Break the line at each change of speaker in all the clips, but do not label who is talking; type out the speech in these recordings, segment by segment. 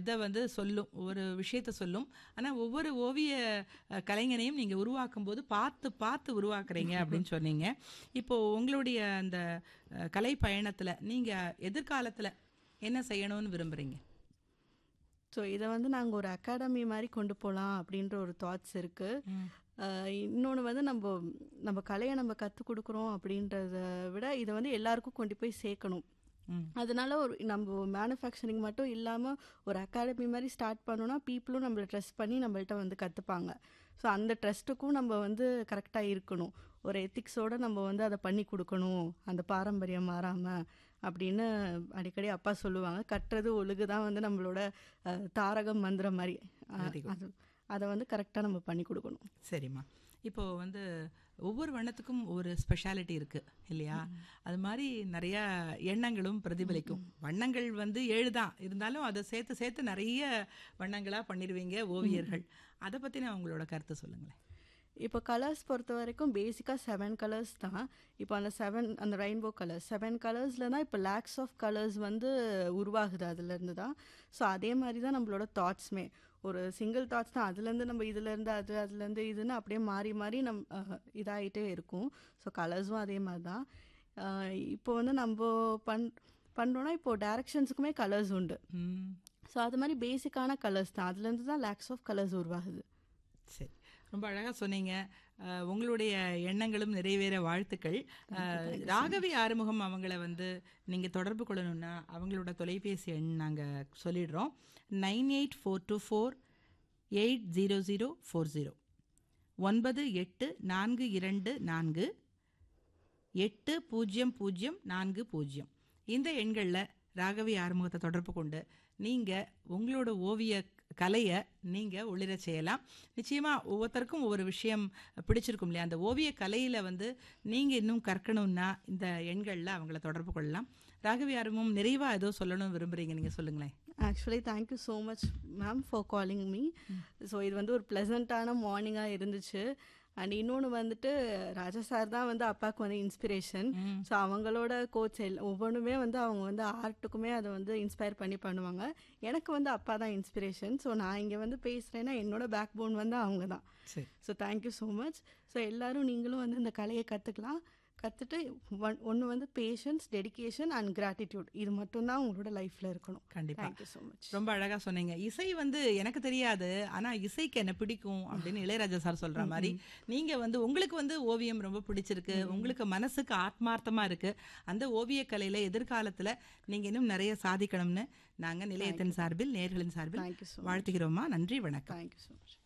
இதை வந்து சொல்லும் ஒரு விஷயத்த சொல்லும் ஆனால் ஒவ்வொரு ஓவிய அஹ், கலைஞனையும் நீங்கள் உருவாக்கும் போது பார்த்து பார்த்து உருவாக்குறீங்க அப்படின்னு சொன்னீங்க இப்போ உங்களுடைய அந்த அஹ், கலை பயணத்தில் நீங்கள் எதிர்காலத்தில் என்ன செய்யணும்னு விரும்புகிறீங்க
ஸோ இதை வந்து நாங்கள் ஒரு அகாடமி மாதிரி கொண்டு போகலாம் அப்படின்ற ஒரு தாட்ஸ் இருக்குது இன்னொன்று வந்து நம்ம நம்ம கலையை நம்ம கற்றுக் கொடுக்குறோம் அப்படின்றத விட இதை வந்து எல்லாருக்கும் கொண்டு போய் சேர்க்கணும்
ம்
அதனால ஒரு நம்ம மேனுஃபேக்சரிங் மட்டும் இல்லாமல் ஒரு அகாடமி மாதிரி ஸ்டார்ட் பண்ணோன்னா பீப்புளும் நம்மளை ட்ரஸ்ட் பண்ணி நம்மள்ட்ட வந்து கற்றுப்பாங்க ஸோ அந்த ட்ரஸ்ட்டுக்கும் நம்ம வந்து கரெக்டாக இருக்கணும் ஒரு எத்திக்ஸோடு நம்ம வந்து அதை பண்ணி கொடுக்கணும் அந்த பாரம்பரியம் மாறாமல் அப்படின்னு அடிக்கடி அப்பா சொல்லுவாங்க கட்டுறது ஒழுகு தான் வந்து நம்மளோட அஹ், தாரகம் மந்திரம் மாதிரி அஹ்,
Very good.
அது அதை வந்து கரெக்டாக நம்ம பண்ணி கொடுக்கணும்
சரிம்மா இப்போ வந்து ஒவ்வொரு வண்ணத்துக்கும் ஒரு ஸ்பெஷாலிட்டி இருக்கு இல்லையா அது மாதிரி நிறைய எண்ணங்களும் பிரதிபலிக்கும் வண்ணங்கள் வந்து ஏழு தான் இருந்தாலும் அதை சேர்த்து சேர்த்து நிறைய வண்ணங்களா பண்ணிடுவீங்க ஓவியர்கள் அதை பத்தின உங்களோட கருத்து சொல்லுங்களேன்
இப்போ கலர்ஸ் பொறுத்த வரைக்கும் பேசிக்காக செவன் கலர்ஸ் தான் இப்போ அந்த செவன் அந்த ரெயின்போ கலர்ஸ் செவன் கலர்ஸில் தான் இப்போ லேக்ஸ் ஆஃப் கலர்ஸ் வந்து உருவாகுது அதுலேருந்து தான் ஸோ அதே மாதிரி தான் நம்மளோட தாட்ஸ்மே ஒரு சிங்கிள் தாட்ஸ் தான் அதுலேருந்து நம்ம இதுலேருந்து அது அதுலேருந்து இதுன்னு அப்படியே மாறி மாறி நம் அஹ், இதாயிட்டே இருக்கும் ஸோ கலர்ஸும் அதே மாதிரி தான் அஹ், இப்போ வந்து நம்ம பண் பண்ணுறோன்னா இப்போ டேரக்ஷன்ஸுக்குமே கலர்ஸ் உண்டு
ம்
ஸோ அது மாதிரி பேசிக்கான கலர்ஸ் தான் அதுலேருந்து தான் லேக்ஸ் ஆஃப் கலர்ஸ் உருவாகுது
சரி ரொம்ப அழகா சொன்னீங்க அஹ், உங்களுடைய எண்ணங்களும் நிறைவேற வாழ்த்துக்கள் அஹ், ராகவி ஆறுமுகம் அவங்கள வந்து நீங்க தொடர்பு கொள்ளணும்னா அவங்களோட தொலைபேசி எண் நாங்க சொல்லிடுறோம் nine eight four two four eight zero zero four zero ஒன்பது எட்டு நான்கு இரண்டு நான்கு எட்டு பூஜ்ஜியம் பூஜ்ஜியம் நான்கு பூஜ்ஜியம் இந்த எண்களில் ராகவி ஆறுமுகத்தை தொடர்பு கொண்டு நீங்கள் உங்களோட ஓவிய கலையை நீங்கள் ஒளிர செய்யலாம் நிச்சயமாக ஒவ்வொருத்தருக்கும் ஒவ்வொரு விஷயம் பிடிச்சிருக்கும் இல்லையா அந்த ஓவிய கலையில் வந்து நீங்கள் இன்னும் கற்கணும்னா இந்த எண்களில் அவங்கள தொடர்பு கொள்ளலாம் ராகவி ஆறுமுகம் நிறைவாக ஏதோ சொல்லணும்னு விரும்புகிறீங்க நீங்கள் சொல்லுங்களேன்
actually thank you so much ma'am for calling me so இது வந்து ஒரு ப்ளசண்ட்டான மார்னிங்காக இருந்துச்சு அண்ட் இன்னொன்று வந்துட்டு ராஜா சார் தான் வந்து அப்பாவுக்கு வந்து இன்ஸ்பிரேஷன் ஸோ அவங்களோட கோச் எல் ஒவ்வொன்றுமே வந்து அவங்க வந்து ஆர்ட்டுக்குமே அதை வந்து இன்ஸ்பயர் பண்ணி பண்ணுவாங்க எனக்கு வந்து அப்பா தான் இன்ஸ்பிரேஷன் ஸோ நான் இங்கே வந்து பேசுகிறேன்னா என்னோட பேக் போன் வந்து அவங்க தான்
சரி
so thank you so much so எல்லாரும் நீங்களும் வந்து இந்த கலையை கற்றுக்கலாம் கற்றுட்டு ஒன் ஒன்று வந்து பேஷன்ஸ் டெடிகேஷன் அண்ட் கிராட்டிடியூட் இது மட்டும்தான் உங்களோட லைஃப்பில் இருக்கணும்
கண்டிப்பா.
தேங்க்யூ ஸோ மச்
ரொம்ப அழகா சொன்னீங்க இசை வந்து எனக்கு தெரியாது ஆனா இசைக்கு என்ன பிடிக்கும் அப்படின்னு இளையராஜா சார் சொல்ற மாதிரி நீங்க வந்து உங்களுக்கு வந்து ஓவியம் ரொம்ப பிடிச்சிருக்கு உங்களுக்கு மனசுக்கு ஆத்மார்த்தமா இருக்கு அந்த ஓவிய கலையில எதிர்காலத்துல நீங்க இன்னும் நிறைய சாதிக்கணும்னு நாங்க நிலையத்தின் சார்பில் நேர்களின் சார்பில்
Thank you so much.
வாழ்த்துகிறோமா நன்றி வணக்கம்
தேங்க்யூ ஸோ மச்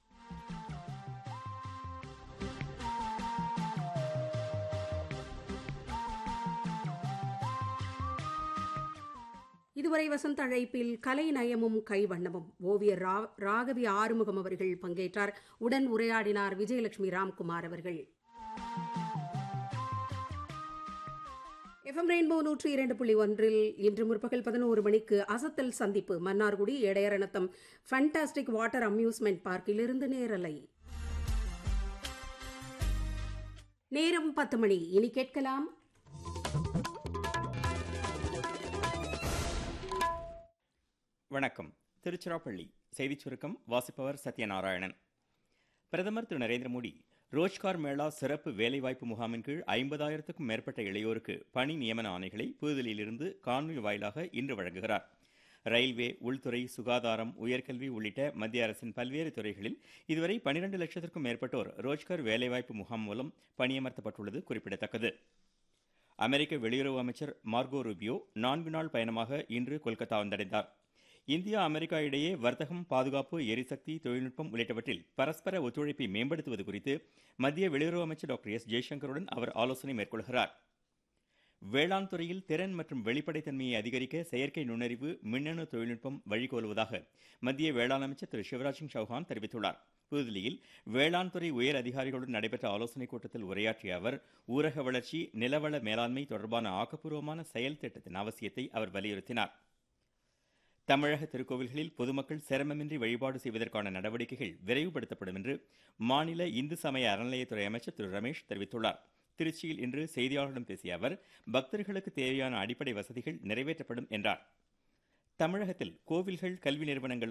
இதுவரை வசந்த அழைப்பில் கலை நயமும் கைவண்ணமும் ஓவியர் ரா- ராகவி ஆறுமுகம் அவர்கள் பங்கேற்றார் உடன் உரையாடினார் விஜயலட்சுமி ராம்குமார் அவர்கள் எஃப்எம் ரெயின்போ நூற்றி இரண்டு புள்ளி ஒன்றில் இன்று முற்பகல் பதினோரு மணிக்கு அசத்தல் சந்திப்பு Mannargudi Idaiyaranatham fantastic water amusement பார்க்கிலிருந்து நேரலை நேரம் பத்து மணி இனி கேட்கலாம்
வணக்கம் திருச்சிராப்பள்ளி செய்திச் சுருக்கம் வாசிப்பவர் சத்யநாராயணன் பிரதமர் திரு நரேந்திர மோடி ரோஜ்கார் மேளா சிறப்பு வேலைவாய்ப்பு முகாமின் கீழ் ஐம்பதாயிரத்துக்கும் மேற்பட்ட இளையோருக்கு பணி நியமன ஆணைகளை புதுதில்லியிலிருந்து காணொலி வாயிலாக இன்று வழங்குகிறார் ரயில்வே உள்துறை சுகாதாரம் உயர்கல்வி உள்ளிட்ட மத்திய அரசின் பல்வேறு துறைகளில் இதுவரை பனிரெண்டு லட்சத்திற்கும் மேற்பட்டோர் ரோஜ்கார் வேலைவாய்ப்பு முகாம் மூலம் பணியமர்த்தப்பட்டுள்ளது குறிப்பிடத்தக்கது அமெரிக்க வெளியுறவு அமைச்சர் மார்கோ ரூபியோ நான்கு நாள் பயணமாக இன்று கொல்கத்தா வந்தடைந்தார் இந்தியா அமெரிக்கா இடையே வர்த்தகம் பாதுகாப்பு எரிசக்தி தொழில்நுட்பம் உள்ளிட்டவற்றில் பரஸ்பர ஒத்துழைப்பை மேம்படுத்துவது குறித்து மத்திய வெளியுறவு அமைச்சர் டாக்டர் எஸ் ஜெய்சங்கருடன் அவர் ஆலோசனை மேற்கொள்கிறார் வேளாண் துறையில் திறன் மற்றும் வெளிப்படைத்தன்மையை அதிகரிக்க செயற்கை நுண்ணறிவு மின்னணு தொழில்நுட்பம் வழிகோலுவதாக மத்திய வேளாண் அமைச்சர் திரு சிவராஜ் சிங் சௌஹான் தெரிவித்துள்ளார் புதுதில்லியில் வேளாண் துறை உயர் அதிகாரிகளுடன் நடைபெற்ற ஆலோசனைக் கூட்டத்தில் உரையாற்றிய அவர் ஊரக வளர்ச்சி நிலவள மேலாண்மை தொடர்பான ஆக்கப்பூர்வமான செயல் திட்டத்தின் அவசியத்தை அவர் வலியுறுத்தினார் தமிழக திருக்கோவில்களில் பொதுமக்கள் சிரமமின்றி வழிபாடு செய்வதற்கான நடவடிக்கைகள் விரைவுபடுத்தப்படும் என்று மாநில இந்து சமய அறநிலையத்துறை அமைச்சர் திரு ரமேஷ் தெரிவித்துள்ளார் திருச்சியில் இன்று செய்தியாளர்களிடம் பேசிய அவர் பக்தர்களுக்கு தேவையான அடிப்படை வசதிகள் நிறைவேற்றப்படும் என்றார் தமிழகத்தில் கோவில்கள் கல்வி நிறுவனங்கள்